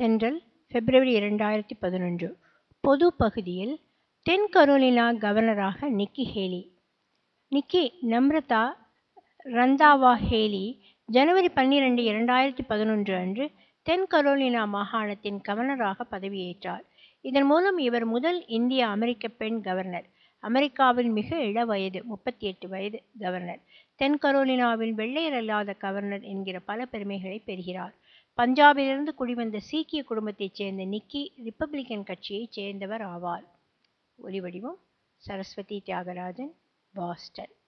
தென்றல் பிப்ரவரி இரண்டாயிரத்தி பதினொன்று பொது பகுதியில் தென் கரோலினா கவர்னராக Nikki Haley Nikki Namrata Randhawa Haley ஜனவரி பன்னிரண்டு இரண்டாயிரத்தி பதினொன்று அன்று தென் கரோலினா மாகாணத்தின் கவர்னராக பதவியேற்றார் இதன் மூலம் இவர் முதல் இந்திய அமெரிக்க பெண் கவர்னர் அமெரிக்காவின் மிக இள வயது முப்பத்தி எட்டு வயது கவர்னர் தென் கரோலினாவின் வெள்ளையர் அல்லாத கவர்னர் என்கிற பல பெருமைகளை பெறுகிறார் பஞ்சாபிலிருந்து குடிவந்த சீக்கிய குடும்பத்தைச் சேர்ந்த நிக்கி ரிப்பப்ளிக்கன் கட்சியைச் சேர்ந்தவர் ஆவார் ஒலிவடிவம் சரஸ்வதி தியாகராஜன் பாஸ்டன்